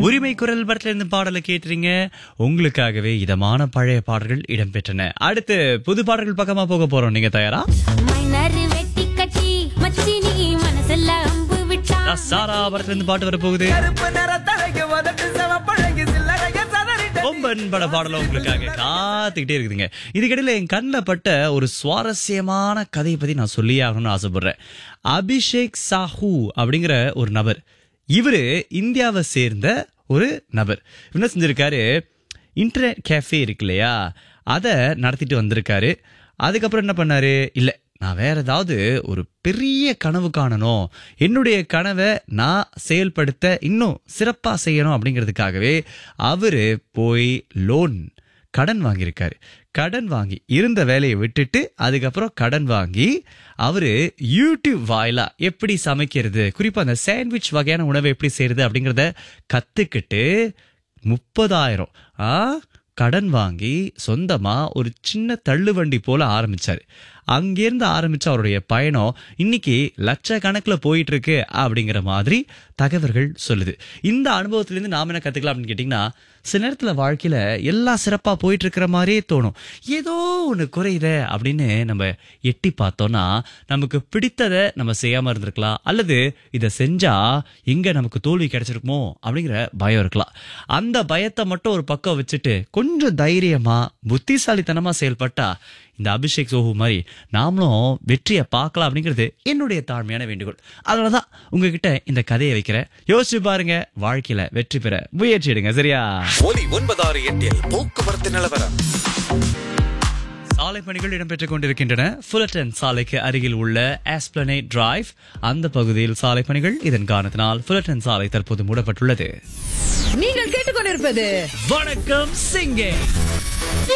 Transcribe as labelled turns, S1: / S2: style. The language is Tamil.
S1: உரிமை குரல் படத்துல இருந்து பாடலை கேட்டுறீங்க உங்களுக்காகவே இதமான பழைய பாடல்கள் இடம்பெற்றன அடுத்து புது பாடல்கள் பக்கமா போக போறோம் நீங்க தயாரா
S2: மைனர் வெட்டி கட்டி மச்சி நீ மனசுல அம்பு விட்டா
S1: சாரா படத்துல இருந்து பாட்டு வரப்போகுது
S3: கருப்பு நிற தலைக்கு உதட்டு சிவப்பழகி சில்லறைய சதறிட்டு
S1: கொம்பன் பட பாடல உங்களுக்காக காத்துக்கிட்டே இருக்குதுங்க இதுக்கிடையில என் கண்ணில் பட்ட ஒரு சுவாரஸ்யமான கதையை பத்தி நான் சொல்லியே ஆகணும்னு ஆசைப்படுறேன் அபிஷேக் சாஹூ அப்படிங்கிற ஒரு நபர் இவரு இந்தியாவை சேர்ந்த ஒரு நபர் இவர் என்ன செஞ்சிருக்காரு இன்டர்நெட் கேஃபே இருக்கு இல்லையா அதை நடத்திட்டு வந்திருக்காரு அதுக்கப்புறம் என்ன பண்ணாரு இல்லை நான் வேற ஏதாவது ஒரு பெரிய கனவு காணணும் என்னுடைய கனவை நான் செயல்படுத்த இன்னும் சிறப்பாக செய்யணும் அப்படிங்கிறதுக்காகவே அவரு போய் லோன் கடன் வாங்கியிருக்காரு கடன் வாங்கி இருந்த வேலையை விட்டுட்டு அதுக்கப்புறம் கடன் வாங்கி அவரு யூடியூப் வாயிலா எப்படி சமைக்கிறது குறிப்பா அந்த சாண்ட்விச் வகையான உணவை எப்படி செய்யறது அப்படிங்கிறத கத்துக்கிட்டு முப்பதாயிரம் ஆ கடன் வாங்கி சொந்தமா ஒரு சின்ன தள்ளுவண்டி போல ஆரம்பிச்சாரு அங்கிருந்து ஆரம்பிச்ச அவருடைய பயணம் இன்னைக்கு லட்சக்கணக்கில் போயிட்டு இருக்கு அப்படிங்கிற மாதிரி தகவல்கள் சொல்லுது இந்த அனுபவத்திலேருந்து நாம என்ன கத்துக்கலாம் அப்படின்னு கேட்டிங்கன்னா சில நேரத்தில் வாழ்க்கையில எல்லாம் சிறப்பாக போயிட்டு இருக்கிற மாதிரியே தோணும் ஏதோ ஒன்று குறையுதே அப்படின்னு நம்ம எட்டி பார்த்தோம்னா நமக்கு பிடித்ததை நம்ம செய்யாம இருந்திருக்கலாம் அல்லது இதை செஞ்சா எங்க நமக்கு தோல்வி கிடைச்சிருக்குமோ அப்படிங்கிற பயம் இருக்கலாம் அந்த பயத்தை மட்டும் ஒரு பக்கம் வச்சுட்டு கொஞ்சம் தைரியமா புத்திசாலித்தனமா செயல்பட்டா இந்த அபிஷேக் சோஹு மாதிரி நாமளும் வெற்றியை பார்க்கலாம் அப்படிங்கிறது என்னுடைய தாழ்மையான வேண்டுகோள் அதனால தான் உங்ககிட்ட இந்த கதையை வைக்கிறேன் யோசிச்சு பாருங்க வாழ்க்கையில வெற்றி பெற முயற்சி எடுங்க சரியா
S4: ஒலி ஒன்பதாறு எட்டில் போக்குவரத்து நிலவரம்
S1: சாலை பணிகள் இடம்பெற்றுக் கொண்டிருக்கின்றன ஃபுல்லட்டன் சாலைக்கு அருகில் உள்ள ஆஸ்பிளனே டிரைவ் அந்த பகுதியில் சாலை பணிகள் இதன் காரணத்தினால் ஃபுல்லட்டன் சாலை தற்போது மூடப்பட்டுள்ளது
S5: நீங்கள் கேட்டுக்கொண்டிருப்பது
S1: வணக்கம் சிங்கே